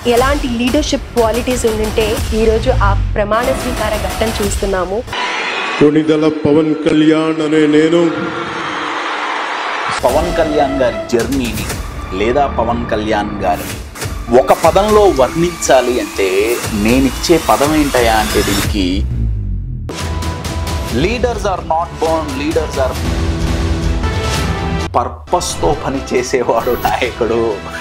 ఎలాంటి leadership qualities ఉండింటే ఈరోజు ఆ ప్రమాణ స్వీకార ఘట్టం చూస్తున్నాము కొణిదల పవన్ కళ్యాణ్ అనే నేను పవన్ కళ్యాణ్ గారి జర్నీని లేదా పవన్ కళ్యాణ్ గారిని ఒక పదంలో వర్ణించాలి అంటే నేనిచ్చే పదం ఏంటయా అంటే దీనికి leaders are not born leaders are పర్పస్తో పని చేసేవాడు నాయకుడు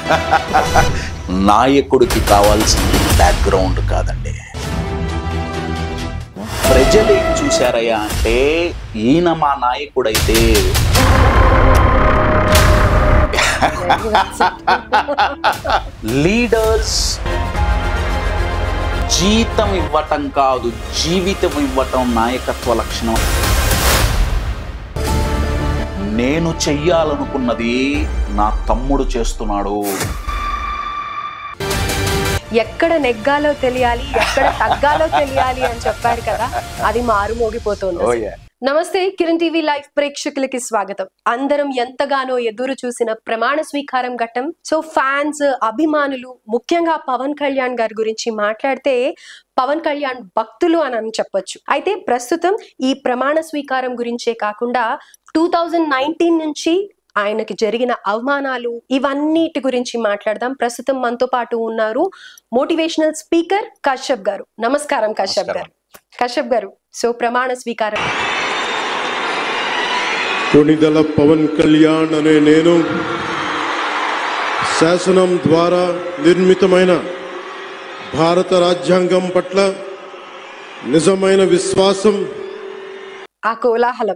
నాయకుడికి కావాల్సింది బ్యాక్గ్రౌండ్ కాదండి ప్రజలు ఏం చూశారయ్యా అంటే ఈయన మా నాయకుడైతే లీడర్స్ జీతం ఇవ్వటం కాదు జీవితం ఇవ్వటం నాయకత్వ లక్షణం నేను చెయ్యాలనుకున్నది నా తమ్ముడు చేస్తున్నాడు ఎక్కడ నెగ్గాలో తెలియాలి ఎక్కడ తగ్గాలో తెలియాలి అని చెప్పారు కదా అది మారుమోగిపోతుంది అసలు. నమస్తే కిరణ్ టీవీ లైవ్ ప్రేక్షకులకి స్వాగతం అందరం ఎంతగానో ఎదురు చూసిన ప్రమాణ స్వీకారం ఘట్టం సో ఫ్యాన్స్ అభిమానులు ముఖ్యంగా పవన్ కళ్యాణ్ గారి గురించి మాట్లాడితే పవన్ కళ్యాణ్ భక్తులు అని అని చెప్పొచ్చు అయితే ప్రస్తుతం ఈ ప్రమాణ స్వీకారం గురించే కాకుండా టూ థౌజండ్ నైన్టీన్ నుంచి ఆయనకి జరిగిన అవమానాలు ఇవన్నిటి గురించి మాట్లాడదాం ప్రస్తుతం మనతో పాటు ఉన్నారు మోటివేషనల్ స్పీకర్ కశ్యప్ గారు నమస్కారం కశ్యప్ గారు కశ్యప్ గారు సో ప్రమాణ స్వీకారం కొణిదల పవన్ కళ్యాణ్ అనే నేను శాసనం ద్వారా నిర్మితమైన భారత రాజ్యాంగం పట్ల నిజమైన విశ్వాసం ఆ కోలాహలం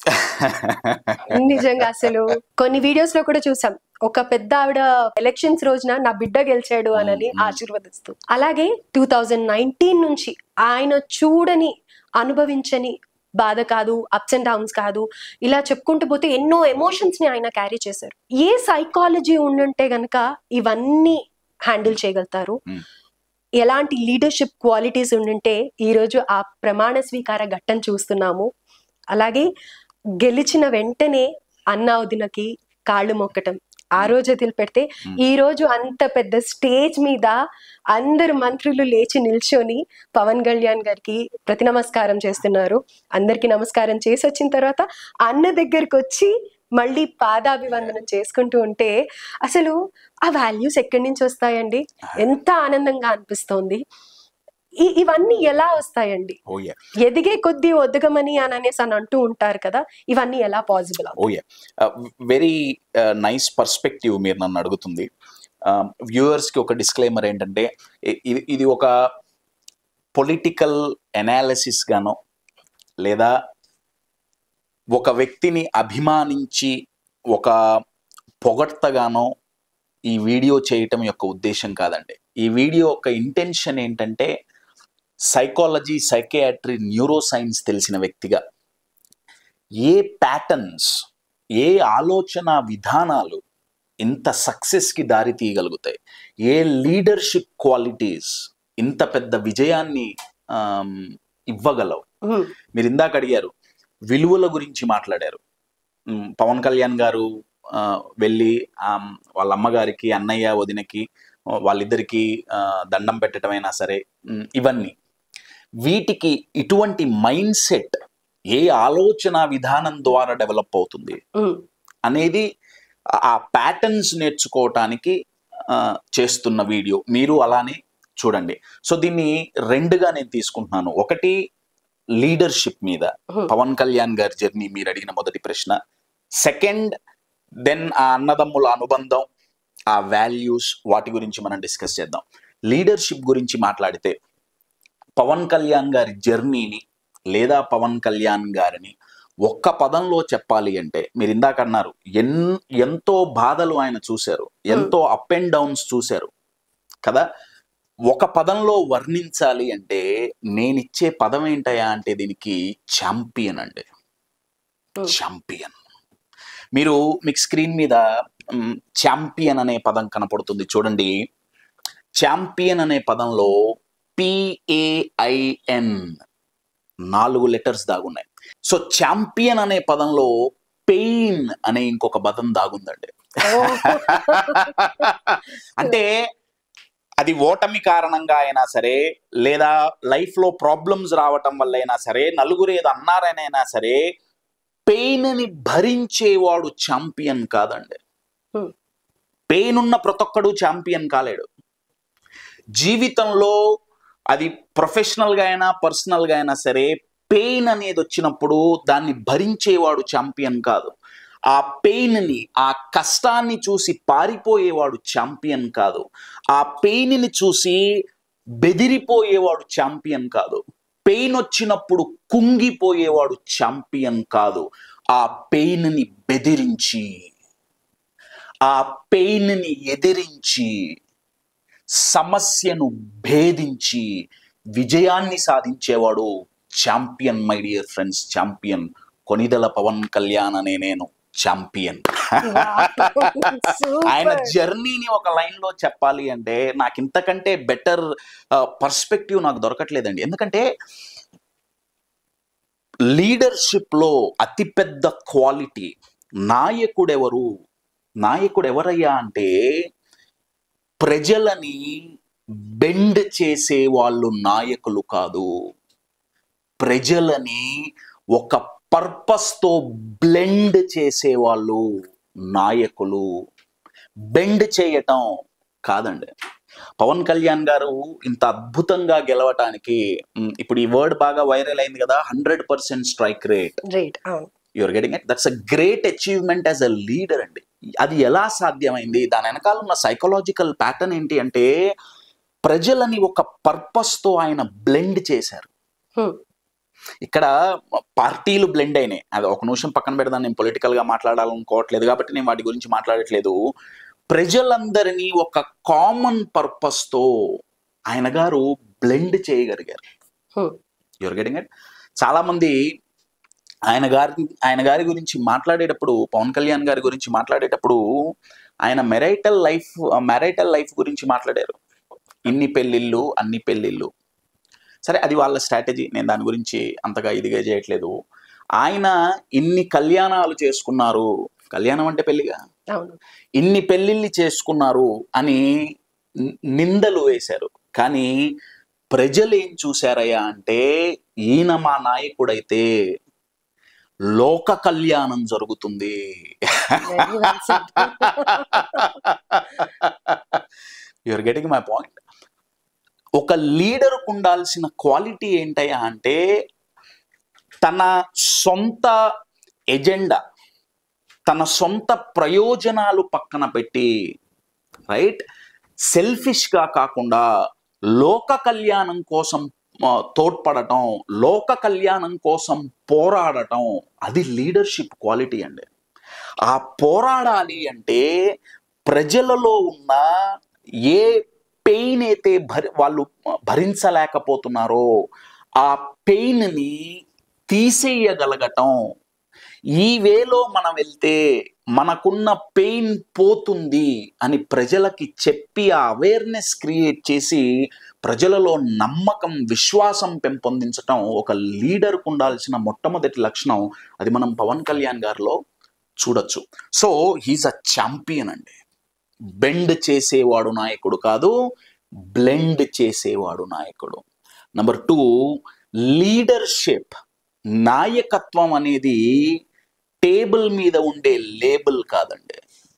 నిజంగా అసలు కొన్ని వీడియోస్ లో కూడా చూసాం ఒక పెద్ద ఆవిడ ఎలక్షన్స్ రోజున నా బిడ్డ గెలిచాడు అని ఆశీర్వదిస్తూ అలాగే టూ థౌజండ్ నైన్టీన్ నుంచి ఆయన చూడని అనుభవించని బాధ కాదు అప్స్ అండ్ డౌన్స్ కాదు ఇలా చెప్పుకుంటూ పోతే ఎన్నో ఎమోషన్స్ ని ఆయన క్యారీ చేశారు ఏ సైకాలజీ ఉండుంటే గనక ఇవన్నీ హ్యాండిల్ చేయగలుగుతారు Hmm. ఎలాంటి లీడర్షిప్ క్వాలిటీస్ ఉండుంటే ఈరోజు ఆ ప్రమాణ స్వీకార ఘట్టం చూస్తున్నాము అలాగే గెలిచిన వెంటనే అన్న వదినకి కాళ్ళు మొక్కటం ఆ రోజు వదిలిపెడితే Hmm. ఈ రోజు అంత పెద్ద స్టేజ్ మీద అందరు మంత్రులు లేచి నిల్చొని పవన్ కళ్యాణ్ గారికి ప్రతి నమస్కారం చేస్తున్నారు అందరికి నమస్కారం చేసి వచ్చిన తర్వాత అన్న దగ్గరికి వచ్చి మళ్ళీ పాదాభివందనం చేసుకుంటూ ఉంటే అసలు ఆ వాల్యూస్ ఎక్కడి నుంచి వస్తాయండి ఎంత ఆనందంగా అనిపిస్తోంది ఈ- ఇవన్నీ ఎలా వస్తాయండి ఓయే ఎదిగే కొద్దీ ఒద్దగమని అని అనేసి అని అంటూ ఉంటారు కదా ఇవన్నీ ఎలా పాసిబుల్ ఓయే వెరీ నైస్ పర్స్పెక్టివ్ మీరు నన్ను అడుగుతుంది వ్యూవర్స్ కి ఒక డిస్క్లైమర్ ఏంటంటే ఇ- ఇది ఇది ఒక పొలిటికల్ ఎనాలిసిస్ గానో లేదా ఒక వ్యక్తిని అభిమానించి ఒక పొగడ్తగానో ఈ వీడియో చేయటం యొక్క ఉద్దేశం కాదండి ఈ వీడియో యొక్క ఇంటెన్షన్ ఏంటంటే సైకాలజీ సైకియాట్రీ న్యూరో సైన్స్ తెలిసిన వ్యక్తిగా ఏ ప్యాటర్న్స్ ఏ ఆలోచన విధానాలు ఇంత సక్సెస్కి దారి తీయగలుగుతాయి ఏ లీడర్షిప్ క్వాలిటీస్ ఇంత పెద్ద విజయాన్ని ఆమ్, ఇవ్వగలవు మీరు ఇందాక అడిగారు విలువల గురించి మాట్లాడారు ఉమ్, పవన్ కళ్యాణ్ గారు ఆ, వెళ్ళి ఆమ్, వాళ్ళ అమ్మగారికి అన్నయ్య వదినకి ఆ, వాళ్ళిద్దరికి ఆ, దండం పెట్టడమైనా సరే ఉమ్, ఇవన్నీ వీటికి ఇటువంటి మైండ్ సెట్ ఏ ఆలోచన విధానం ద్వారా డెవలప్ అవుతుంది అనేది ఆ- ఆ ప్యాటర్న్స్ నేర్చుకోవటానికి ఆ, చేస్తున్న వీడియో మీరు అలానే చూడండి సో దీన్ని రెండుగా నేను తీసుకుంటున్నాను ఒకటి లీడర్షిప్ మీద Hmm. పవన్ కళ్యాణ్ గారి జర్నీ మీరు అడిగిన మొదటి ప్రశ్న సెకండ్ దెన్ ఆ అన్నదమ్ముల అనుబంధం ఆ వాల్యూస్ వాటి గురించి మనం డిస్కస్ చేద్దాం లీడర్షిప్ గురించి మాట్లాడితే పవన్ కళ్యాణ్ గారి జర్నీని లేదా పవన్ కళ్యాణ్ గారిని ఒక్క పదంలో చెప్పాలి అంటే మీరు ఇందాక అన్నారు ఎన్ ఎంతో బాధలు ఆయన చూశారు ఎంతో అప్ అండ్ డౌన్స్ చూశారు కదా ఒక పదంలో వర్ణించాలి అంటే నేనిచ్చే పదం ఏంటయా అంటే దీనికి ఛాంపియన్ అండి Hmm. ఛాంపియన్ మీరు మీకు స్క్రీన్ మీద ఛాంపియన్ అనే పదం కనపడుతుంది చూడండి ఛాంపియన్ అనే పదంలో పిఏఐఎన్ నాలుగు లెటర్స్ దాగున్నాయి సో ఛాంపియన్ అనే పదంలో పెయిన్ అనే ఇంకొక పదం దాగుందండి అంటే అది ఓటమి కారణంగా అయినా సరే లేదా లైఫ్ లో ప్రాబ్లమ్స్ రావటం వల్ల అయినా సరే నలుగురు ఏదో అన్నారనైనా సరే పెయిన్ ని భరించేవాడు ఛాంపియన్ కాదండి Hmm. పెయిన్ ఉన్న ప్రతి ఒక్కడు ఛాంపియన్ కాలేడు జీవితంలో అది ప్రొఫెషనల్ గా అయినా పర్సనల్ గా అయినా సరే పెయిన్ అనేది వచ్చినప్పుడు దాన్ని భరించేవాడు ఛాంపియన్ కాదు ఆ పెయిన్ ని ఆ కష్టాన్ని చూసి పారిపోయేవాడు ఛాంపియన్ కాదు ఆ పెయిన్ ని చూసి బెదిరిపోయేవాడు ఛాంపియన్ కాదు పెయిన్ వచ్చినప్పుడు కుంగిపోయేవాడు ఛాంపియన్ కాదు ఆ పెయిన్ ని బెదిరించి ఆ పెయిన్ ని ఎదిరించి సమస్యను భేదించి విజయాన్ని సాధించేవాడు champion my dear friends champion Konidela Pawan Kalyan అనే నేను ఛాంపియన్ ఆయన సూపర్ జర్నీని ఒక లైన్ లో చెప్పాలి అంటే నాకు ఇంతకంటే బెటర్ పర్స్పెక్టివ్ నాకు దొరకట్లేదండి ఎందుకంటే లీడర్షిప్ లో అతిపెద్ద క్వాలిటీ నాయకుడెవరు నాయకుడు ఎవరయ్యా అంటే ప్రజలని బెండ్ చేసే వాళ్ళు నాయకులు కాదు ప్రజలని ఒక పర్పస్ తో బ్లెండ్ చేసే వాళ్ళు నాయకులు బెండ్ చేయటం కాదండి పవన్ కళ్యాణ్ గారు ఇంత అద్భుతంగా గెలవటానికి మ్, ఇప్పుడు ఈ వర్డ్ బాగా వైరల్ అయింది కదా hundred percent strike rate right అవును your getting it that's a great achievement as a leader అండి అది ఎలా సాధ్యమైంది దాని వెనకాల ఉన్న సైకలాజికల్ ప్యాటర్న్ ఏంటి అంటే ప్రజలని ఒక పర్పస్ తో ఆయన బ్లెండ్ చేశారు Hmm. ఇక్కడ పార్టీలు బ్లెండ్ అయినాయి అది ఒక నిమిషం పక్కన పెడదాం నేను పొలిటికల్ గా మాట్లాడాలనుకోవట్లేదు కాబట్టి నేను వాటి గురించి మాట్లాడట్లేదు ప్రజలందరినీ ఒక కామన్ పర్పస్ తో ఆయన గారు బ్లెండ్ చేయగలిగారు Hmm. యువర్ గెటింగ్ ఇట్ చాలా మంది ఆయన గారి ఆయన గారి గురించి మాట్లాడేటప్పుడు పవన్ కళ్యాణ్ గారి గురించి మాట్లాడేటప్పుడు ఆయన మెరైటల్ లైఫ్ మెరైటల్ లైఫ్ గురించి మాట్లాడారు ఇన్ని పెళ్ళిళ్ళు అన్ని పెళ్ళిళ్ళు సరే అది వాళ్ళ స్ట్రాటజీ నేను దాని గురించి అంతగా ఇదిగా చేయట్లేదు ఆయన ఇన్ని కళ్యాణాలు చేసుకున్నారు కళ్యాణం అంటే పెళ్లిగా అవును ఇన్ని పెళ్ళిళ్ళు చేసుకున్నారు అని ని- నిందలు వేశారు కానీ ప్రజలు ఏం చూశారయ్యా అంటే ఈయన మా నాయకుడైతే లోక కళ్యాణం జరుగుతుంది Very well said. Your getting my point ఒక లీడర్కు ఉండాల్సిన క్వాలిటీ ఏంటయ్యా అంటే తన సొంత ఎజెండా తన సొంత ప్రయోజనాలు పక్కన పెట్టి రైట్ సెల్ఫిష్గా కాకుండా లోక కళ్యాణం కోసం ఆ, తోడ్పడటం లోక కళ్యాణం కోసం పోరాడటం అది లీడర్షిప్ క్వాలిటీ అండి ఆ పోరాడాలి అంటే ప్రజలలో ఉన్న ఏ పెయిన్ అయితే భరి వాళ్ళు భరించలేకపోతున్నారో ఆ పెయిన్ని తీసేయగలగటం ఈ వేలో మనం వెళ్తే మనకున్న పెయిన్ పోతుంది అని ప్రజలకి చెప్పి ఆ అవేర్నెస్ క్రియేట్ చేసి ప్రజలలో నమ్మకం విశ్వాసం పెంపొందించటం ఒక లీడర్కు ఉండాల్సిన మొట్టమొదటి లక్షణం అది మనం పవన్ కళ్యాణ్ గారిలో చూడొచ్చు సో హీస్ అ ఛాంపియన్ అండి బెండ్ చేసేవాడు నాయకుడు కాదు బ్లెండ్ చేసేవాడు నాయకుడు నంబర్ టూ లీడర్షిప్ నాయకత్వం అనేది టేబుల్ మీద ఉండే లేబుల్ కాదండి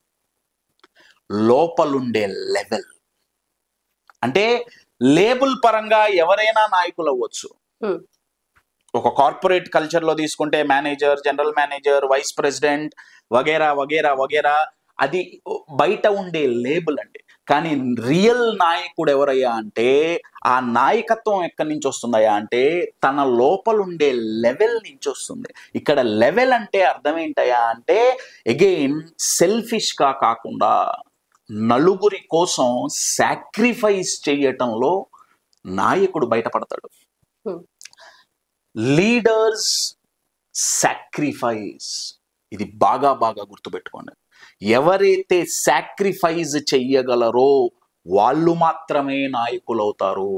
లోపలుండే లెవెల్ అంటే లేబుల్ పరంగా ఎవరైనా నాయకులు అవ్వచ్చు Hmm. ఒక కార్పొరేట్ కల్చర్ లో తీసుకుంటే manager general manager vice president వగేరా వగేరా వగేరా అది బయట ఉండే లేబుల్ అండి కానీ రియల్ నాయకుడు ఎవరయ్యా అంటే ఆ నాయకత్వం ఎక్కడి నుంచి వస్తుందయ్యా అంటే తన లోపల ఉండే లెవెల్ నుంచి వస్తుంది ఇక్కడ లెవెల్ అంటే అర్థం ఏంటయ్యా అంటే అగైన్ సెల్ఫిష్ గా కాకుండా నలుగురి కోసం సాక్రిఫైస్ చేయటంలో నాయకుడు బయటపడతాడు Hmm. లీడర్స్ సాక్రిఫైస్ ఇది బాగా బాగా గుర్తుపెట్టుకోండి ఎవరైతే సాక్రిఫైస్ చెయ్యగలరో వాళ్ళు మాత్రమే నాయకులు అవుతారు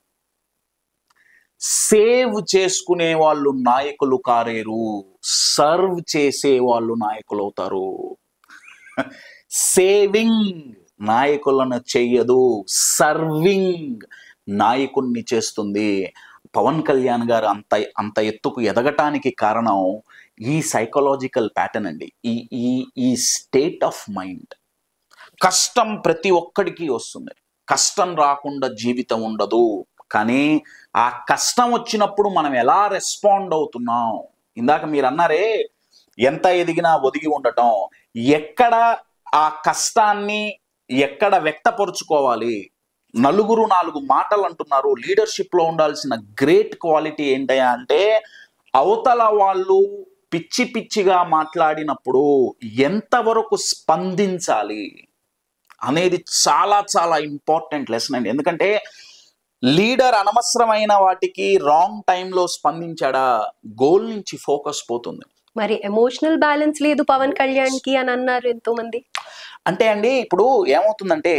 సేవ్ చేసుకునే వాళ్ళు నాయకులు కారేరు సర్వ్ చేసే వాళ్ళు నాయకులు అవుతారు సేవింగ్ నాయకులను చెయ్యదు సర్వింగ్ నాయకుణ్ణి చేస్తుంది పవన్ కళ్యాణ్ గారు అంత అంత ఎత్తుకు ఎదగటానికి కారణం ఈ సైకలాజికల్ ప్యాటర్న్ అండి ఈ ఈ ఈ స్టేట్ ఆఫ్ మైండ్ కష్టం ప్రతి ఒక్కడికి వస్తుంది కష్టం రాకుండా జీవితం ఉండదు కానీ ఆ కష్టం వచ్చినప్పుడు మనం ఎలా రెస్పాండ్ అవుతున్నాం ఇందాక మీరు అన్నారే ఎంత ఎదిగినా ఒదిగి ఉండటం ఎక్కడ ఆ కష్టాన్ని ఎక్కడ వ్యక్తపరుచుకోవాలి నలుగురు నాలుగు మాటలు అంటున్నారు లీడర్షిప్ లో ఉండాల్సిన గ్రేట్ క్వాలిటీ ఏంటయ్యా అంటే అవతల వాళ్ళు పిచ్చి పిచ్చిగా మాట్లాడినప్పుడు ఎంతవరకు స్పందించాలి అనేది చాలా చాలా ఇంపార్టెంట్ లెసన్ అండి ఎందుకంటే లీడర్ అనవసరమైన వాటికి రాంగ్ టైంలో స్పందించాడా గోల్ నుంచి ఫోకస్ పోతుంది మరి ఎమోషనల్ బ్యాలెన్స్ లేదు పవన్ కళ్యాణ్ కి అని అన్నారు ఎంతో మంది అంటే అండి ఇప్పుడు ఏమవుతుందంటే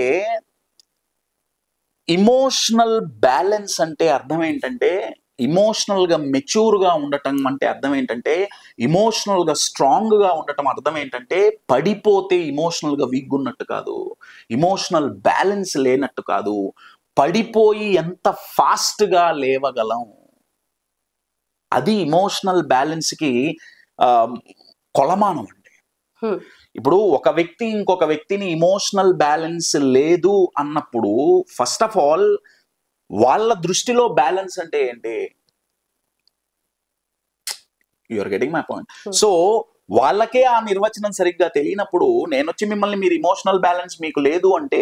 ఇమోషనల్ బ్యాలెన్స్ అంటే అర్థం ఏంటంటే ఇమోషనల్ గా మెచ్యూర్ గా ఉండటం అంటే అర్థం ఏంటంటే ఇమోషనల్ గా స్ట్రాంగ్ గా ఉండటం అర్థం ఏంటంటే పడిపోతే ఇమోషనల్ గా వీక్ ఉన్నట్టు కాదు ఇమోషనల్ బ్యాలెన్స్ లేనట్టు కాదు పడిపోయి ఎంత ఫాస్ట్ గా లేవగలం అది ఇమోషనల్ బ్యాలెన్స్ కి ఆ, కొలమానం అండి Hmm. ఇప్పుడు ఒక వ్యక్తి ఇంకొక వ్యక్తిని ఇమోషనల్ బ్యాలెన్స్ లేదు అన్నప్పుడు ఫస్ట్ ఆఫ్ ఆల్ వాళ్ళ దృష్టిలో బ్యాలెన్స్ అంటే ఏంటి are getting my point Hmm. So వాళ్ళకే ఆ నిర్వచనం సరిగ్గా తెలియనప్పుడు నేను వచ్చి మిమ్మల్ని మీరు ఇమోషనల్ బ్యాలెన్స్ మీకు లేదు అంటే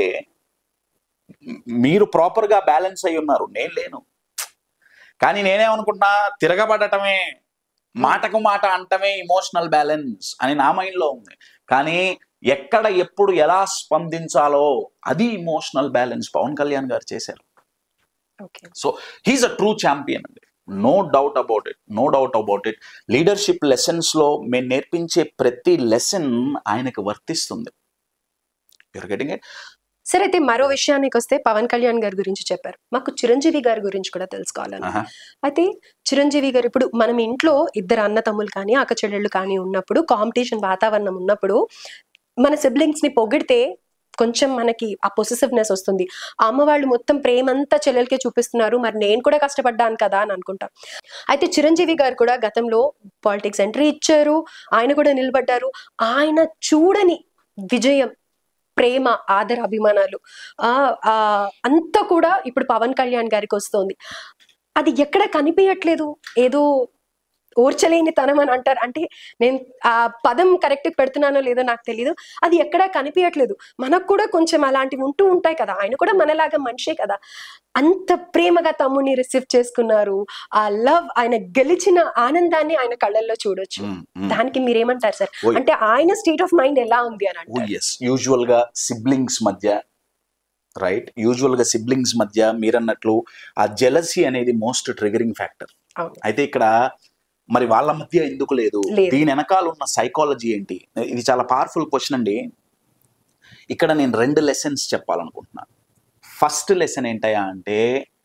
మీరు ప్రాపర్ గా బ్యాలెన్స్ అయి ఉన్నారు నేను లేను కానీ నేనేమనుకుంటున్నా తిరగబడటమే మాటకు మాట అంటమే ఇమోషనల్ బ్యాలెన్స్ అని నా మైండ్ లో ఉంది కానీ ఎక్కడ ఎప్పుడు ఎలా స్పందించాలో అది ఇమోషనల్ బ్యాలెన్స్ పవన్ కళ్యాణ్ గారు చేశారు okay so he's a true champion అండి no doubt about it no doubt about it leadership lessons లో మేము నేర్పించే ప్రతి లెసన్ ఆయనకు వర్తిస్తుంది యూర్ గెటింగ్ ఇట్ సరే అయితే మరో విషయానికి వస్తే పవన్ కళ్యాణ్ గారి గురించి చెప్పారు మాకు చిరంజీవి గారి గురించి కూడా తెలుసుకోవాలని అయితే చిరంజీవి గారు ఇప్పుడు మనం ఇంట్లో ఇద్దరు అన్న తమ్ములు కానీ అక్క చెల్లెళ్ళు కానీ ఉన్నప్పుడు కాంపిటీషన్ వాతావరణం ఉన్నప్పుడు మన సిబ్లింగ్స్ ని పొగిడితే కొంచెం మనకి ఆ పొసెసివ్నెస్ వస్తుంది ఆ అమ్మ వాళ్ళు మొత్తం ప్రేమంతా చెల్లెలకే చూపిస్తున్నారు మరి నేను కూడా కష్టపడ్డాను కదా అని అనుకుంటాం అయితే చిరంజీవి గారు కూడా గతంలో పాలిటిక్స్ ఎంట్రీ ఇచ్చారు ఆయన కూడా నిలబడ్డారు ఆయన చూడని విజయం ప్రేమ ఆదర అభిమానాలు ఆ ఆ, అంతా కూడా ఇప్పుడు పవన్ కళ్యాణ్ గారికి వస్తోంది అది ఎక్కడ కనిపించట్లేదు ఏదో ఓర్చలేని తనం అని అంటారు అంటే నేను ఆ పదం కరెక్ట్ పెడుతున్నానో లేదో నాకు తెలియదు అది ఎక్కడా కనిపించట్లేదు మనకు కూడా కొంచెం అలాంటివి ఉంటూ ఉంటాయి కదా ఆయన కూడా మనలాగా మనిషే కదా అంత ప్రేమగా తమ్ముని రిసీవ్ చేసుకున్నారు ఆ లవ్ ఆయన గెలిచిన ఆనందాన్ని ఆయన కళ్ళల్లో చూడొచ్చు దానికి మీరేమంటారు సార్ ఓయ్. అంటే ఆయన స్టేట్ ఆఫ్ మైండ్ ఎలా ఉంది అని అంటారు ఎస్ యూజువల్ గా సిబ్లింగ్స్ మధ్య రైట్ యూజువల్ గా సిబ్లింగ్స్ మధ్య మీరన్నట్లు ఆ జెలసీ అనేది మోస్ట్ ట్రిగరింగ్ ఫ్యాక్టర్ అవును అయితే ఇక్కడ మరి వాళ్ళ మధ్య ఎందుకు లేదు లేదు. దీని వెనకాల ఉన్న సైకాలజీ ఏంటి ఇది చాలా పవర్ఫుల్ క్వశ్చన్ అండి ఇక్కడ నేను రెండు లెసన్స్ చెప్పాలనుకుంటున్నాను ఫస్ట్ లెసన్ ఏంటయ్యా అంటే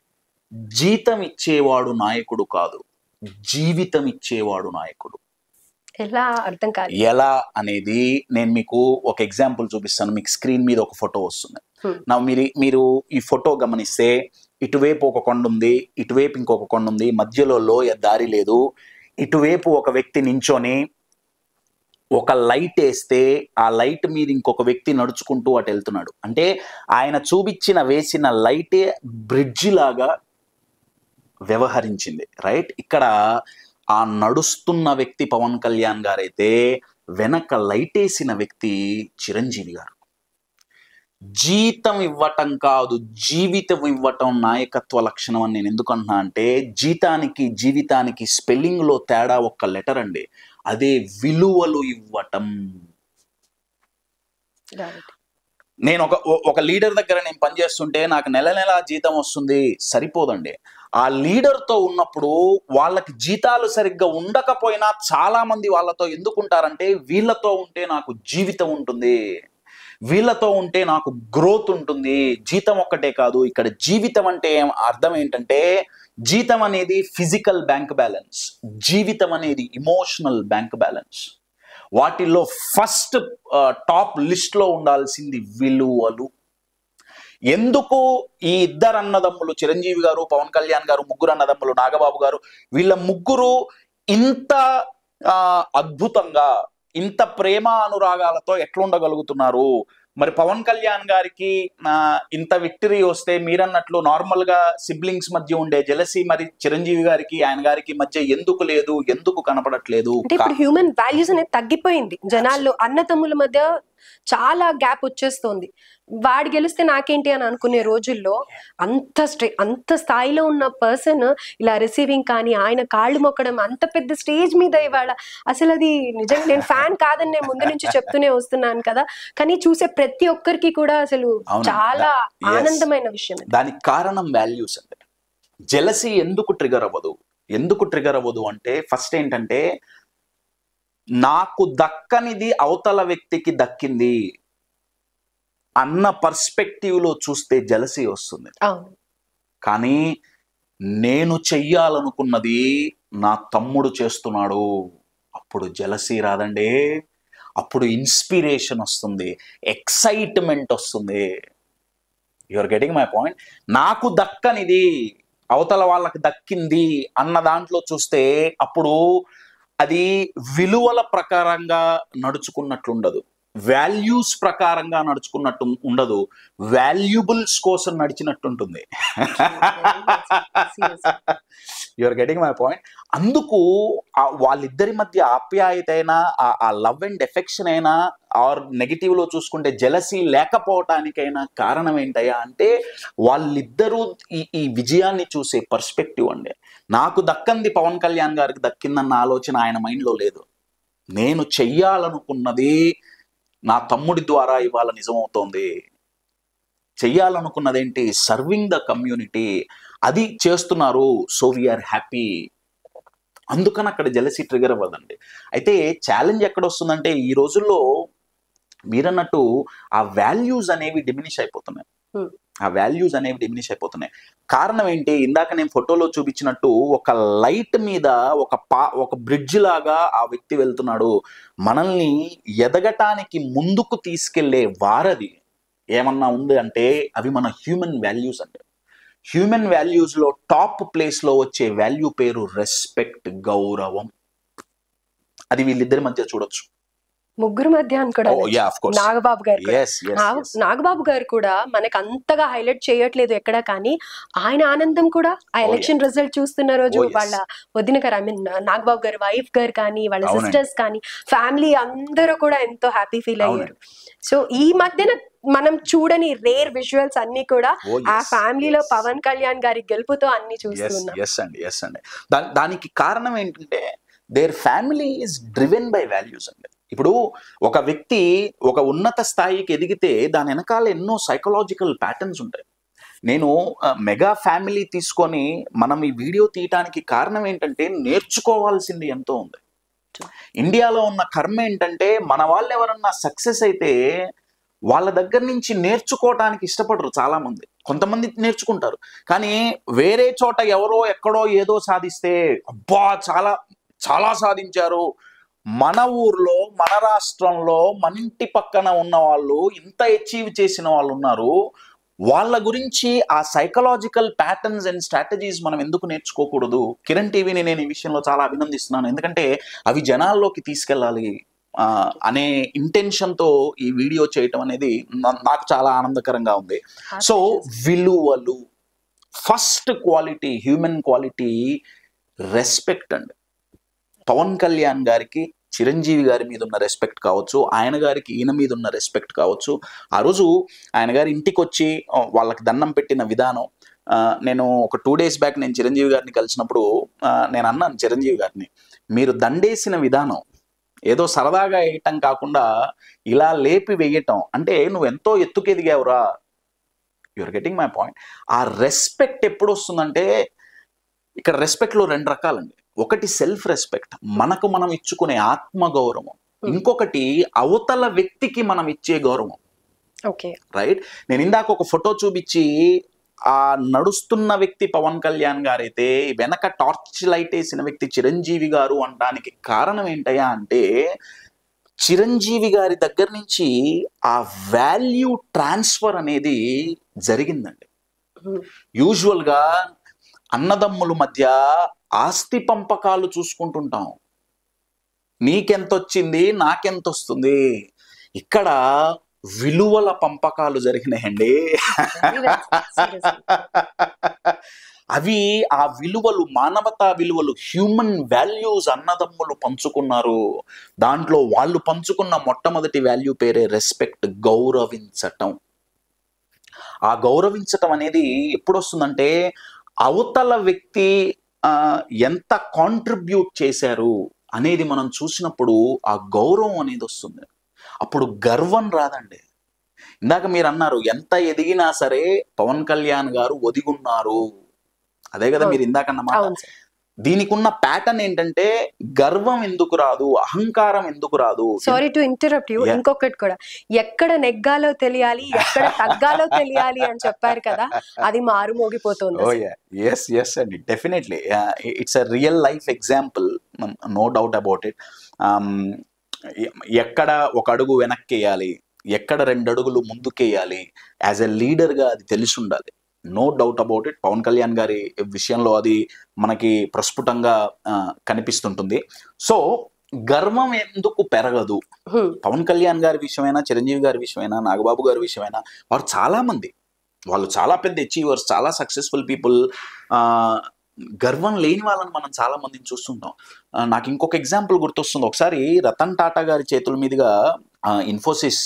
జీతం ఇచ్చేవాడు నాయకుడు కాదు జీవితం ఇచ్చేవాడు నాయకుడు ఎలా అర్థం కాదు ఎలా అనేది నేను మీకు ఒక ఎగ్జాంపుల్ చూపిస్తాను మీకు స్క్రీన్ మీద ఒక ఫోటో వస్తుంది Hmm. నా మీరు మీరు ఈ ఫోటో గమనిస్తే ఇటువైపు ఒక కొండ ఉంది ఇటువైపు ఇంకొక కొండ ఉంది మధ్యలో లోయ దారి లేదు ఇటువైపు ఒక వ్యక్తి నించొని ఒక లైట్ వేస్తే ఆ లైట్ మీద ఇంకొక వ్యక్తి నడుచుకుంటూ అటు వెళ్తున్నాడు అంటే ఆయన చూపించిన వేసిన లైటే బ్రిడ్జ్ లాగా వ్యవహరించింది రైట్ ఇక్కడ ఆ నడుస్తున్న వ్యక్తి పవన్ కళ్యాణ్ గారైతే వెనక లైట్ వేసిన వ్యక్తి చిరంజీవి గారు జీతం ఇవ్వటం కాదు జీవితం ఇవ్వటం నాయకత్వ లక్షణం అని నేను ఎందుకు అంటున్నా అంటే జీతానికి జీవితానికి స్పెల్లింగ్ లో తేడా ఒక్క లెటర్ అండి అదే విలువలు ఇవ్వటం నేను ఒక ఓ- ఒక లీడర్ దగ్గర నేను పనిచేస్తుంటే నాకు నెల నెల జీతం వస్తుంది సరిపోదండి ఆ లీడర్ తో ఉన్నప్పుడు వాళ్ళకి జీతాలు సరిగ్గా ఉండకపోయినా చాలా మంది వాళ్ళతో ఎందుకుంటారంటే వీళ్ళతో ఉంటే నాకు జీవితం ఉంటుంది వీళ్ళతో ఉంటే నాకు గ్రోత్ ఉంటుంది జీతం ఒక్కటే కాదు ఇక్కడ జీవితం అంటే ఏం- అర్థం ఏంటంటే జీతం అనేది ఫిజికల్ బ్యాంక్ బ్యాలెన్స్ జీవితం అనేది ఇమోషనల్ బ్యాంక్ బ్యాలెన్స్ వాటిల్లో ఫస్ట్ టాప్ లిస్ట్ లో ఉండాల్సింది విలువలు ఎందుకు ఈ ఇద్దరు అన్నదమ్ములు చిరంజీవి గారు పవన్ కళ్యాణ్ గారు ముగ్గురు అన్నదమ్ములు నాగబాబు గారు వీళ్ళ ముగ్గురు ఇంత ఆ, అద్భుతంగా ఇంత ప్రేమ అనురాగాలతో ఎట్లుండగలుగుతున్నారు మరి పవన్ కళ్యాణ్ గారికి ఆ, ఇంత విక్టరీ వస్తే మీరన్నట్లు నార్మల్ గా సిబ్లింగ్స్ మధ్య ఉండే జెలసీ మరి చిరంజీవి గారికి ఆయన గారికి మధ్య ఎందుకు లేదు ఎందుకు కనపడట్లేదు అంటే ఇప్పుడు హ్యూమన్ వాల్యూస్ అనేది తగ్గిపోయింది జనాల్లో అన్నతమ్ముల మధ్య చాలా గ్యాప్ వచ్చేస్తోంది వాడు గెలిస్తే నాకేంటి అని అనుకునే రోజుల్లో అంత స్టే అంత స్థాయిలో ఉన్న పర్సన్ ఇలా రిసీవింగ్ కానీ ఆయన కాళ్ళు మొక్కడం అంత పెద్ద స్టేజ్ మీద ఇవాళ అసలు అది నిజంగా నేను ఫ్యాన్ కాదని నేను ముందు నుంచి చెప్తూనే వస్తున్నాను కదా కానీ చూసే ప్రతి ఒక్కరికి కూడా అసలు అవునండి. చాలా Yes. ఆనందమైన విషయం ఇది. దానికి కారణం వాల్యూస్ అండి జెలసీ ఎందుకు ట్రిగర్ అవ్వదు ఎందుకు ట్రిగర్ అవ్వదు అంటే ఫస్ట్ ఏంటంటే నాకు దక్కనిది అవతల వ్యక్తికి దక్కింది అన్న పర్స్పెక్టివ్ లో చూస్తే జలసీ వస్తుంది అవును కానీ నేను చెయ్యాలనుకున్నది నా తమ్ముడు చేస్తున్నాడు అప్పుడు జలసీ రాదండి అప్పుడు ఇన్స్పిరేషన్ వస్తుంది ఎక్సైట్మెంట్ వస్తుంది యువర్ గెటింగ్ మై పాయింట్ నాకు దక్కనిది అవతల వాళ్ళకి దక్కింది అన్న దాంట్లో చూస్తే అప్పుడు అది విలువల ప్రకారంగా నడుచుకున్నట్లు ఉండదు వాల్యూస్ ప్రకారంగా నడుచుకున్నట్టు ఉండదు వాల్యుబుల్స్ కోసం నడిచినట్టు ఉంటుంది యువర్ గెటింగ్ మై పాయింట్ అందుకు ఆ వాళ్ళిద్దరి మధ్య ఆప్యాయత అయినా ఆ- ఆ లవ్ అండ్ ఎఫెక్షన్ అయినా ఆర్ నెగిటివ్ లో చూసుకుంటే జలసీ లేకపోవటానికైనా కారణం ఏంటయ్యా అంటే వాళ్ళిద్దరూ ఈ ఈ విజయాన్ని చూసే పర్స్పెక్టివ్ అండి నాకు దక్కంది పవన్ కళ్యాణ్ గారికి దక్కిందన్న ఆలోచన ఆయన mind లో లేదు నేను చెయ్యాలనుకున్నది నా తమ్ముడి ద్వారా ఇవాళ నిజమవుతోంది చెయ్యాలనుకున్నదేంటి సర్వింగ్ ద కమ్యూనిటీ అది చేస్తున్నారు సో వీఆర్ హ్యాపీ అందుకని అక్కడ జలసి ట్రిగర్ అవ్వదండి అయితే ఛాలెంజ్ ఎక్కడ వస్తుందంటే ఈ రోజుల్లో మీరన్నట్టు ఆ వాల్యూస్ అనేవి డిమినిష్ అయిపోతున్నాయి Hmm. ఆ వాల్యూస్ అనేవి డిమినిష్ అయిపోతున్నాయి కారణం ఏంటి ఇందాక నేను ఫోటోలో చూపించినట్టు ఒక లైట్ మీద ఒక పా ఒక బ్రిడ్జ్ లాగా ఆ వ్యక్తి వెళ్తున్నాడు మనల్ని ఎదగటానికి ముందుకు తీసుకెళ్లే వారది ఏమన్నా ఉంది అంటే అవి మన హ్యూమన్ వాల్యూస్ అంటే హ్యూమన్ వాల్యూస్ లో టాప్ ప్లేస్ లో వచ్చే వాల్యూ పేరు రెస్పెక్ట్ గౌరవం అది వీళ్ళిద్దరి మధ్య చూడొచ్చు ముగ్గురు మధ్య అని కూడా Oh, yeah, of course. Nagababu గారు కూడా. ఎస్ నాగ- నాగబాబు గారు కూడా మనకు అంతగా హైలైట్ చేయట్లేదు ఎక్కడ కానీ ఆయన ఆనందం కూడా ఆ Oh, ఎలక్షన్ రిజల్ట్ చూస్తున్న రోజు Oh, yes. వాళ్ళ వదిన గారు ఐ మీన్ నాగబాబు గారు వైఫ్ గారు కానీ వాళ్ళ అవునండి. సిస్టర్స్ కానీ ఫ్యామిలీ అందరూ కూడా ఎంతో హ్యాపీ ఫీల్ అయ్యారు సో ఈ మధ్యన మనం చూడని రేర్ విజువల్స్ అన్ని కూడా Oh, ఆ yes, ఫ్యామిలీలో yes. పవన్ కళ్యాణ్ గారి గెలుపుతో అన్ని ఎస్ చూస్తున్నాం ఎస్ అండి ఎస్ అండి దా- దానికి కారణం ఏంటంటే their family is driven by values అండి ఇప్పుడు ఒక వ్యక్తి ఒక ఉన్నత స్థాయికి ఎదిగితే దాని వెనకాల ఎన్నో సైకలాజికల్ ప్యాటర్న్స్ ఉంటాయి నేను మెగా ఫ్యామిలీ తీసుకొని మనం ఈ వీడియో తీయటానికి కారణం ఏంటంటే నేర్చుకోవాల్సింది ఎంతో ఉంది ఇండియాలో ఉన్న కర్మ ఏంటంటే మన వాళ్ళు ఎవరన్నా సక్సెస్ అయితే వాళ్ళ దగ్గర నుంచి నేర్చుకోవటానికి ఇష్టపడరు చాలా మంది కొంతమంది నేర్చుకుంటారు కానీ వేరే చోట ఎవరో ఎక్కడో ఏదో సాధిస్తే అబ్బా చాలా చాలా సాధించారు మన ఊర్లో మన రాష్ట్రంలో మన ఇంటి పక్కన ఉన్న వాళ్ళు ఇంత అచీవ్ చేసిన వాళ్ళు ఉన్నారు వాళ్ళ గురించి ఆ సైకలాజికల్ ప్యాటర్న్స్ అండ్ స్ట్రాటజీస్ మనం ఎందుకు నేర్చుకోకూడదు కిరణ్ టీవీని నేను ఈ విషయంలో చాలా అభినందిస్తున్నాను ఎందుకంటే అవి జనాల్లోకి తీసుకెళ్ళాలి ఆ, అనే ఇంటెన్షన్తో ఈ వీడియో చేయటం అనేది నా- నాకు చాలా ఆనందకరంగా ఉంది సో విలువలు first quality human quality respect అండి పవన్ కళ్యాణ్ గారికి చిరంజీవి గారి మీద ఉన్న రెస్పెక్ట్ కావచ్చు ఆయన గారికి ఈయన మీద ఉన్న రెస్పెక్ట్ కావచ్చు ఆ రోజు ఆయన గారి ఇంటికి వచ్చి ఆ, వాళ్ళకి దండం పెట్టిన విధానం ఆ, నేను ఒక టూ డేస్ బ్యాక్ నేను చిరంజీవి గారిని కలిసినప్పుడు ఆ, నేను అన్నాను చిరంజీవి గారిని మీరు దండేసిన విధానం ఏదో సరదాగా వేయటం కాకుండా ఇలా లేపి వేయటం అంటే నువ్వు ఎంతో ఎత్తుకెదిగావురా యువర్ గెటింగ్ మై పాయింట్ ఆ రెస్పెక్ట్ ఎప్పుడు వస్తుందంటే ఇక్కడ రెస్పెక్ట్ లో రెండు రకాలండి ఒకటి సెల్ఫ్ రెస్పెక్ట్ మనకు మనం ఇచ్చుకునే ఆత్మ గౌరవం ఇంకొకటి అవతల వ్యక్తికి మనం ఇచ్చే గౌరవం ఓకే రైట్ నేను ఇందాక ఒక ఫోటో చూపించి ఆ నడుస్తున్న వ్యక్తి పవన్ కళ్యాణ్ గారైతే వెనక టార్చ్ లైట్ వేసిన వ్యక్తి చిరంజీవి గారు అనడానికి కారణం ఏంటయ్యా అంటే చిరంజీవి గారి దగ్గర నుంచి ఆ వాల్యూ ట్రాన్స్ఫర్ అనేది జరిగిందండి Hmm. యూజువల్గా అన్నదమ్ముల మధ్య ఆస్తి పంపకాలు చూసుకుంటుంటాం నీకెంత వచ్చింది నాకెంత వస్తుంది ఇక్కడ విలువల పంపకాలు జరిగినాయండి Very well, seriously. అవి ఆ విలువలు మానవతా విలువలు హ్యూమన్ వాల్యూస్ అన్నదమ్ములు పంచుకున్నారు దాంట్లో వాళ్ళు పంచుకున్న మొట్టమొదటి వాల్యూ పేరే రెస్పెక్ట్ గౌరవించటం ఆ గౌరవించటం అనేది ఎప్పుడు వస్తుందంటే అవతల వ్యక్తి ఆ, ఎంత కాంట్రిబ్యూట్ చేశారు అనేది మనం చూసినప్పుడు ఆ గౌరవం అనేది వస్తుంది అప్పుడు గర్వం రాదండి ఇందాక మీరు అన్నారు ఎంత ఎదిగినా సరే పవన్ కళ్యాణ్ గారు ఒదిగున్నారు అదే కదా మీరు ఇందాక అన్నమాట అవును సార్ దీనికి ఉన్న ప్యాటర్న్ ఏంటంటే గర్వం ఎందుకు రాదు అహంకారం ఎందుకు రాదు sorry to interrupt you Yeah. ఇంకొకటి కూడా ఎక్కడ నెగ్గాలో తెలియాలి ఎక్కడ తగ్గాలో తెలియాలి అని చెప్పారు కదా అది మారుమోగిపోతుంది ఓ ఎస్ ఎస్ అండి definitely it's a real life example no doubt about it ఎక్కడ ఒక అడుగు వెనక్కి వేయాలి ఎక్కడ రెండు అడుగులు ముందుకేయాలి యాజ్ ఎ లీడర్గా అది తెలిసి ఉండాలి no doubt about it Pawan Kalyan గారి విషయంలో అది మనకి ప్రస్ఫుటంగా ఆ, కనిపిస్తుంటుంది సో గర్వం ఎందుకు పెరగదు Hmm. పవన్ కళ్యాణ్ గారి విషయమైనా చిరంజీవి గారి విషయమైనా నాగబాబు గారి విషయమైనా వారు చాలా మంది వాళ్ళు చాలా పెద్ద అచీవర్స్ చాలా సక్సెస్ఫుల్ పీపుల్ గర్వం లేని వాళ్ళని మనం చాలా మందిని చూస్తుంటాం ఆ, నాకు ఇంకొక ఎగ్జాంపుల్ గుర్తొస్తుంది ఒకసారి రతన్ టాటా గారి చేతుల మీదుగా ఇన్ఫోసిస్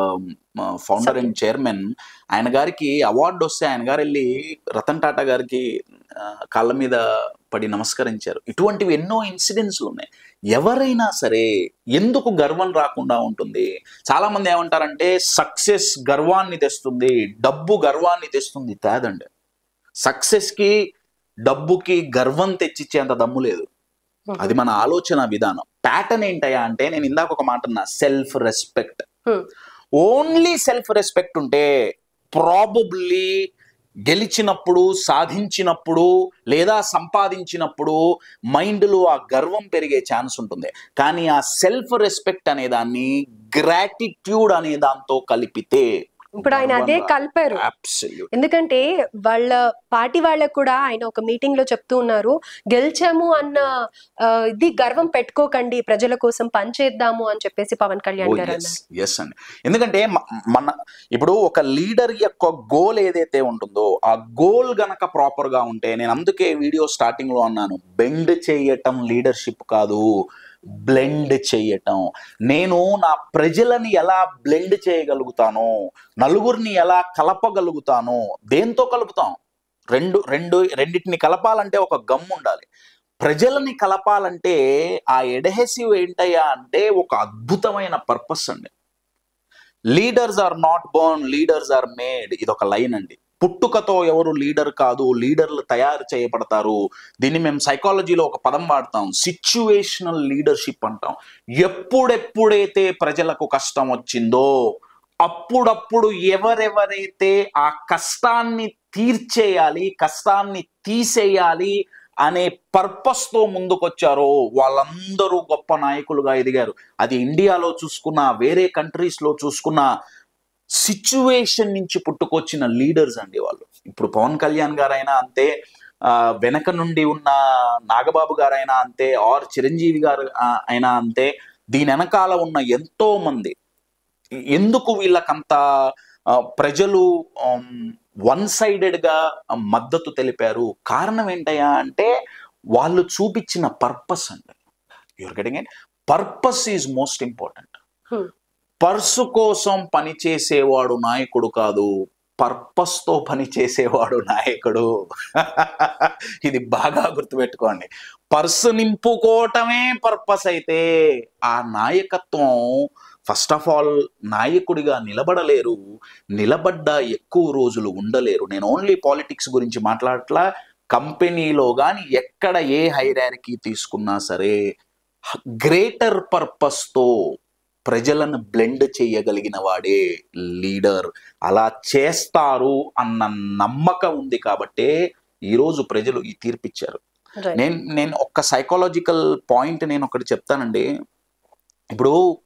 ఫౌండర్ అండ్ చైర్మన్ ఆయన గారికి అవార్డు వస్తే ఆయన గారు వెళ్ళి రతన్ టాటా గారికి ఆ, కాళ్ళ మీద పడి నమస్కరించారు ఇటువంటివి ఎన్నో ఇన్సిడెంట్స్లు ఉన్నాయి ఎవరైనా సరే ఎందుకు గర్వం రాకుండా ఉంటుంది చాలా మంది ఏమంటారంటే సక్సెస్ గర్వాన్ని తెస్తుంది డబ్బు గర్వాన్ని తెస్తుంది తేదండి సక్సెస్ కి డబ్బుకి గర్వం తెచ్చిచ్చేంత దమ్ము లేదు అది మన ఆలోచన విధానం ప్యాటర్న్ ఏంటయ్యా అంటే నేను ఇందాక ఒక మాట అన్నా self respect Hmm. Only self respect ఉంటే ప్రాబబ్లీ గెలిచినప్పుడు సాధించినప్పుడు లేదా సంపాదించినప్పుడు మైండ్లో ఆ గర్వం పెరిగే ఛాన్స్ ఉంటుంది కానీ ఆ సెల్ఫ్ రెస్పెక్ట్ అనే దాన్ని గ్రాటిట్యూడ్ అనే దాంతో కలిపితే ఇప్పుడు ఆయన అదే కలిపారు అబ్సల్యూట్ ఎందుకంటే వాళ్ళ పార్టీ వాళ్ళకు కూడా ఆయన ఒక మీటింగ్ లో చెప్తూ ఉన్నారు గెలిచాము అన్న ఆ, ఇది గర్వం పెట్టుకోకండి ప్రజల కోసం పనిచేద్దాము అని చెప్పేసి పవన్ కళ్యాణ్ గారు ఎస్ అన్నారు ఎస్ అండి ఎందుకంటే మ- మన ఇప్పుడు ఒక లీడర్ యొక్క గోల్ ఏదైతే ఉంటుందో ఆ గోల్ గనక ప్రాపర్ గా ఉంటే నేను అందుకే వీడియో స్టార్టింగ్ లో అన్నాను బెండ్ చేయటం లీడర్షిప్ కాదు బ్లెండ్ చేయటం నేను నా ప్రజలని ఎలా బ్లెండ్ చేయగలుగుతాను నలుగురిని ఎలా కలపగలుగుతాను దేంతో కలుపుతాం రెండు రెండు రెండింటిని కలపాలంటే ఒక గమ్ ఉండాలి ప్రజలని కలపాలంటే ఆ ఎడహెసివ్ ఏంటయ్యా అంటే ఒక అద్భుతమైన పర్పస్ అండి leaders are not born leaders are made ఇది ఒక లైన్ అండి పుట్టుకతో ఎవరు లీడర్ కాదు లీడర్లు తయారు చేయబడతారు దీన్ని మేము సైకాలజీలో ఒక పదం వాడతాం సిచ్యువేషనల్ లీడర్షిప్ అంటాం ఎప్పుడెప్పుడైతే ప్రజలకు కష్టం వచ్చిందో అప్పుడప్పుడు ఎవరెవరైతే ఆ కష్టాన్ని తీర్చేయాలి కష్టాన్ని తీసేయాలి అనే పర్పస్ తో ముందుకొచ్చారో వాళ్ళందరూ గొప్ప నాయకులుగా ఎదిగారు అది ఇండియాలో చూసుకున్నా వేరే కంట్రీస్ లో చూసుకున్నా సిచ్యువేషన్ నుంచి పుట్టుకొచ్చిన లీడర్స్ అండి వాళ్ళు ఇప్పుడు పవన్ కళ్యాణ్ గారైనా అంతే ఆ, వెనక నుండి ఉన్న నాగబాబు గారైనా అంతే ఆర్ చిరంజీవి గారు ఆ, అయినా అంతే దీని వెనకాల ఉన్న ఎంతో మంది ఎందుకు వీళ్ళకంత ఆ, ప్రజలు వన్ సైడెడ్ గా మద్దతు తెలిపారు కారణం ఏంటయ్యా అంటే వాళ్ళు చూపించిన పర్పస్ అండి your getting it purpose is most important Hmm. Purpose కోసం పనిచేసేవాడు నాయకుడు కాదు పర్పస్ తో పని చేసేవాడు నాయకుడు ఇది బాగా గుర్తుపెట్టుకోండి పర్సు నింపుకోవటమే పర్పస్ అయితే ఆ నాయకత్వం ఫస్ట్ ఆఫ్ ఆల్ నాయకుడిగా నిలబడలేరు నిలబడ్డ ఎక్కువ రోజులు ఉండలేరు నేను ఓన్లీ పాలిటిక్స్ గురించి మాట్లాడట్లా కంపెనీలో కానీ ఎక్కడ ఏ హైరారికీ తీసుకున్నా సరే గ్రేటర్ పర్పస్తో ప్రజలను బ్లెండ్ చేయగలిగిన వాడే లీడర్ అలా చేస్తారు అన్న నమ్మకం ఉంది కాబట్టే ఈరోజు ప్రజలు ఈ తీర్పిచ్చారు Right. నేను నేను ఒక్క సైకాలజికల్ పాయింట్ నేను ఒకటి చెప్తానండి ఇప్పుడు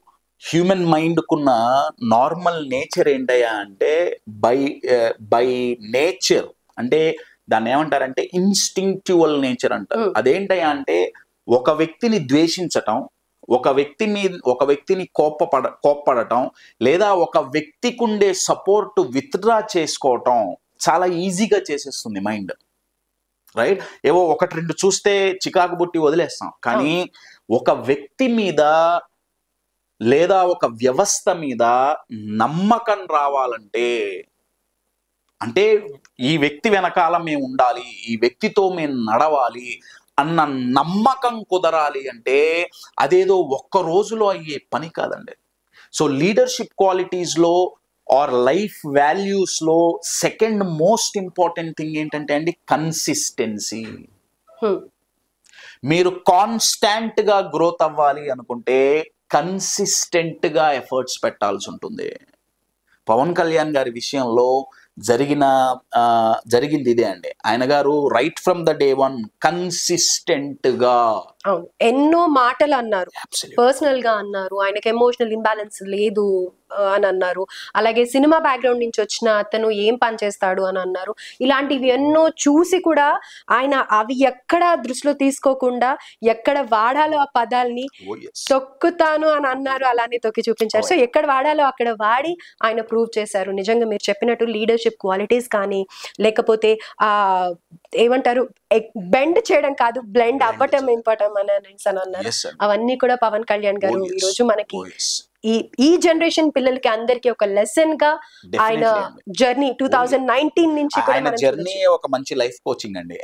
హ్యూమన్ మైండ్కున్న నార్మల్ నేచర్ ఏంటయ్యా అంటే బై బై నేచర్ అంటే దాన్ని ఏమంటారంటే ఇన్స్టింక్చువల్ నేచర్ అంటారు Mm. అదేంటయ్యా అంటే ఒక వ్యక్తిని ద్వేషించటం ఒక వ్యక్తి మీద ఒక వ్యక్తిని కోప్పపడ కోప్పడటం లేదా ఒక వ్యక్తికి ఉండే సపోర్ట్ విత్డ్రా చేసుకోవటం చాలా ఈజీగా చేసేస్తుంది మైండ్ రైట్ ఏవో ఒకటి రెండు చూస్తే చికాకు బుట్టి వదిలేస్తాం కానీ ఒక వ్యక్తి మీద లేదా ఒక వ్యవస్థ మీద నమ్మకం రావాలంటే అంటే ఈ వ్యక్తి వెనకాల మేము ఉండాలి ఈ వ్యక్తితో మేము నడవాలి అన్న నమ్మకం కుదరాలి అంటే అదేదో ఒక్క రోజులో అయ్యే పని కాదండి సో లీడర్షిప్ క్వాలిటీస్లో ఆర్ లైఫ్ వాల్యూస్లో సెకండ్ మోస్ట్ ఇంపార్టెంట్ థింగ్ ఏంటంటే అండి కన్సిస్టెన్సీ హ్మ్. మీరు కాన్స్టాంట్ గా గ్రోత్ అవ్వాలి అనుకుంటే కన్సిస్టెంట్ గా ఎఫర్ట్స్ పెట్టాల్సి ఉంటుంది పవన్ కళ్యాణ్ గారి విషయంలో జరిగిన ఆ, జరిగింది ఇదే అండి ఆయన గారు right from the day one consistent గా అవును ఎన్నో మాటలు అన్నారు Absolutely. పర్సనల్ గా అన్నారు ఆయనకి ఎమోషనల్ ఇంబ్యాలెన్స్ లేదు ఆ, అని అన్నారు అలాగే సినిమా బ్యాక్గ్రౌండ్ నుంచి వచ్చిన అతను ఏం పని చేస్తాడు అని అన్నారు ఇలాంటివి ఎన్నో చూసి కూడా ఆయన అవి ఎక్కడ దృష్టిలో తీసుకోకుండా ఎక్కడ వాడాలో ఆ పదాల్ని Oh, yes. తొక్కుతాను అని అన్నారు అలానే తొక్కి చూపించారు సో ఎక్కడ వాడాలో అక్కడ వాడి ఆయన ప్రూవ్ చేశారు నిజంగా మీరు చెప్పినట్టు లీడర్షిప్ క్వాలిటీస్ కానీ లేకపోతే ఆ ఏమంటారు బెండ్ చేయడం కాదు బ్లెండ్ Blend అవ్వటం చేయడం. ఇంపార్టెంట్ అని అనేసి అని అన్నారు Yes, sir. అవన్నీ కూడా పవన్ కళ్యాణ్ గారు Oh, yes. ఈ రోజు మనకి Oh, yes. ఈ ఈ జనరేషన్ పిల్లలకి అందరికి ఒక లెసన్ గా ఆయన Definitely అండి. జర్నీ టూ థౌజండ్ నైన్టీన్ నుంచి కూడా ఆయన మనం జర్నీ ఒక మంచి లైఫ్ కోచింగ్ అండి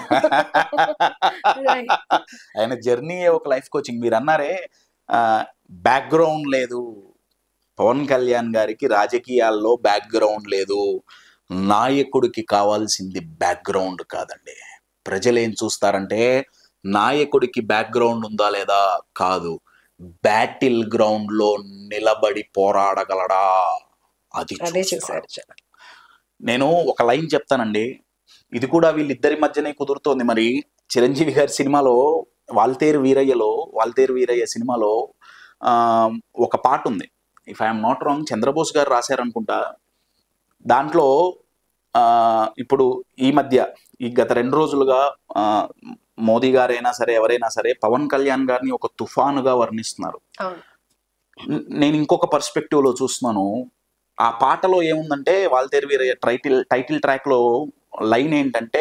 Right. ఆయన జర్నీ ఒక లైఫ్ కోచింగ్ మీరు అన్నారే బ్యాక్గ్రౌండ్ లేదు పవన్ కళ్యాణ్ గారికి రాజకీయాల్లో బ్యాక్గ్రౌండ్ లేదు నాయకుడికి కావాల్సింది బ్యాక్గ్రౌండ్ కాదండి ప్రజలు ఏం చూస్తారంటే నాయకుడికి బ్యాక్గ్రౌండ్ ఉందా లేదా కాదు బ్యాటిల్ గ్రౌండ్ లో నిలబడి పోరాడగలడా అది అదే చూస్తారు. చూసారు నేను ఒక లైన్ చెప్తానండి ఇది కూడా వీళ్ళిద్దరి మధ్యనే కుదురుతోంది మరి చిరంజీవి గారి సినిమాలో వాల్తేరు వీరయ్యలో వాల్తేరు వీరయ్య సినిమాలో ఆ, ఒక పాట ఉంది if I'm not wrong Chandrabose గారు రాశారనుకుంటా దాంట్లో ఆ, ఇప్పుడు ఈ మధ్య ఈ గత రెండు రోజులుగా ఆ, మోదీ గారైనా సరే ఎవరైనా సరే పవన్ కళ్యాణ్ గారిని ఒక తుఫానుగా వర్ణిస్తున్నారు అవును న- నేను ఇంకొక పర్స్పెక్టివ్ లో చూస్తున్నాను ఆ పాటలో ఏముందంటే Waltair Veerayya title title track లో లైన్ ఏంటంటే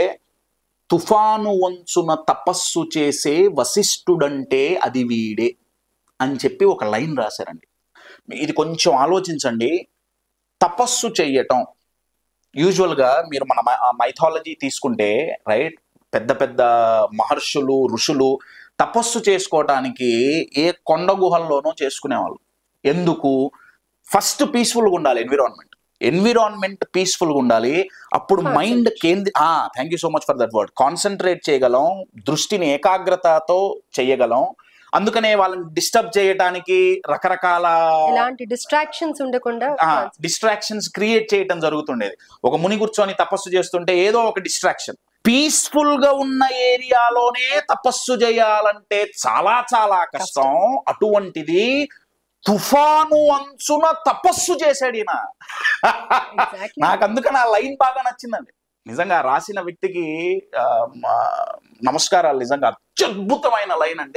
తుఫాను వంచున తపస్సు చేసే వశిష్ఠుడంటే అది వీడే అని చెప్పి ఒక లైన్ రాశారండి ఇది కొంచెం ఆలోచించండి తపస్సు చెయ్యటం యూజువల్గా మీరు మన మైథాలజీ తీసుకుంటే రైట్ పెద్ద పెద్ద మహర్షులు ఋషులు తపస్సు చేసుకోవటానికి ఏ కొండ గుహల్లోనో చేసుకునేవాళ్ళు ఎందుకు ఫస్ట్ పీస్ఫుల్గా ఉండాలి ఎన్విరాన్మెంట్ ఎన్విరాన్మెంట్ పీస్ఫుల్గా ఉండాలి అప్పుడు మైండ్ కేంద్ర thank you so much for that word concentrate చేయగలం దృష్టిని ఏకాగ్రతతో చేయగలం అందుకనే వాళ్ళని డిస్టర్బ్ చేయడానికి రకరకాల ఎలాంటి డిస్ట్రాక్షన్స్ ఉండకుండా డిస్ట్రాక్షన్స్ క్రియేట్ చేయటం జరుగుతుండేది ఒక ముని కూర్చొని తపస్సు చేస్తుంటే ఏదో ఒక డిస్ట్రాక్షన్ పీస్ఫుల్ గా ఉన్న ఏరియాలోనే తపస్సు చేయాలంటే చాలా చాలా కష్టం అటువంటిది తుఫాను అంచున తపస్సు చేశాడు ఈయన Exactly. నాకు అందుకని ఆ లైన్ బాగా నచ్చిందండి నిజంగా రాసిన వ్యక్తికి ఆ, మా- నమస్కారాలు నిజంగా అత్యద్భుతమైన లైన్ అంటే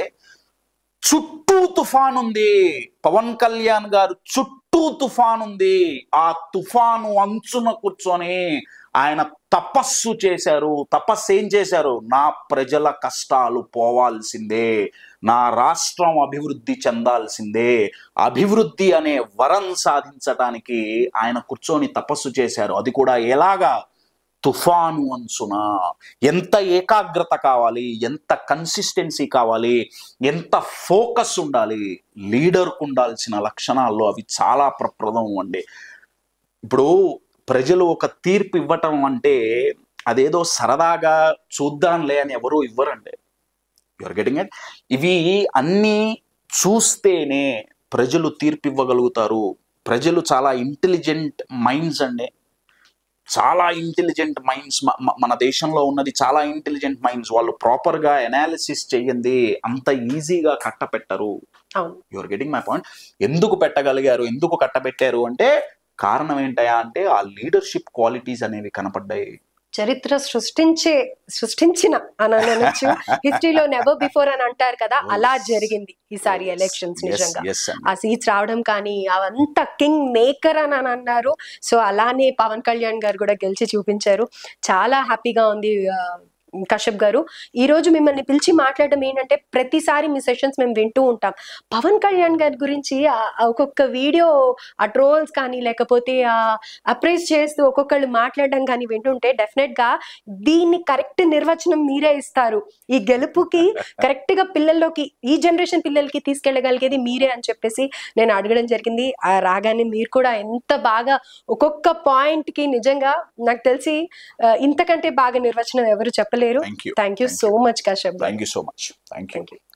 చుట్టూ తుఫాన్ ఉంది పవన్ కళ్యాణ్ గారు చుట్టూ తుఫాన్ ఉంది ఆ తుఫాను అంచున కూర్చొని ఆయన తపస్సు చేశారు తపస్సు ఏం చేశారు నా ప్రజల కష్టాలు పోవాల్సిందే నా రాష్ట్రం అభివృద్ధి చెందాల్సిందే అభివృద్ధి అనే వరం సాధించడానికి ఆయన కూర్చొని తపస్సు చేశారు అది కూడా ఎలాగా తుఫాను అంచున ఎంత ఏకాగ్రత కావాలి ఎంత కన్సిస్టెన్సీ కావాలి ఎంత ఫోకస్ ఉండాలి లీడర్కు ఉండాల్సిన లక్షణాల్లో అవి చాలా ప్రప్రదం అండి ఇప్పుడు ప్రజలు ఒక తీర్పు ఇవ్వటం అంటే అదేదో సరదాగా చూద్దాంలే అని ఎవరు ఇవ్వరండి యువర్ గెటింగ్ ఇట్ ఇవి అన్నీ చూస్తేనే ప్రజలు తీర్పు ఇవ్వగలుగుతారు ప్రజలు చాలా ఇంటెలిజెంట్ మైండ్స్ అండి చాలా ఇంటెలిజెంట్ మైండ్స్ మన దేశంలో ఉన్నది చాలా ఇంటెలిజెంట్ మైండ్స్ వాళ్ళు ప్రాపర్గా ఎనాలిసిస్ చేయండి అంత ఈజీగా కట్టపెట్టరు అవును యువర్ గెటింగ్ మై పాయింట్ ఎందుకు పెట్టగలిగారు ఎందుకు కట్టబెట్టారు అంటే కారణం ఏంటయా అంటే ఆ లీడర్షిప్ క్వాలిటీస్ అనేవి కనపడ్డాయి చరిత్ర సృష్టించే సృష్టించిన అని అనొచ్చు హిస్టరీలో నెవర్ బిఫోర్ అని అంటారు కదా అలా జరిగింది ఈసారి ఎలక్షన్స్ నిజంగా ఎస్ ఆ సీట్స్ రావడం కానీ అవంతా కింగ్ మేకర్ అని అని అన్నారు సో అలానే పవన్ కళ్యాణ్ గారు కూడా గెలిచి చూపించారు చాలా హ్యాపీగా ఉంది ఆ, కశ్యప్ గారు ఈ రోజు మిమ్మల్ని పిలిచి మాట్లాడడం ఏంటంటే ప్రతిసారి మీ సెషన్స్ మేము వింటూ ఉంటాం పవన్ కళ్యాణ్ గారి గురించి ఆ- ఆ ఒక్కొక్క వీడియో ఆ ట్రోల్స్ కానీ లేకపోతే ఆ అప్రైజ్ చేస్తూ ఒక్కొక్కళ్ళు మాట్లాడడం కానీ వింటుంటే డెఫినెట్ గా దీన్ని కరెక్ట్ నిర్వచనం మీరే ఇస్తారు ఈ గెలుపుకి కరెక్ట్ గా పిల్లల్లోకి ఈ జనరేషన్ పిల్లలకి తీసుకెళ్ళగలిగేది మీరే అని చెప్పేసి నేను అడగడం జరిగింది ఆ రాగానే మీరు కూడా ఎంత బాగా ఒక్కొక్క పాయింట్ కి నిజంగా నాకు తెలిసి ఆ, ఇంతకంటే బాగా నిర్వచనం ఎవరు చెప్పలేరు thank you thank you so much Kashyap thank you so much thank you thank you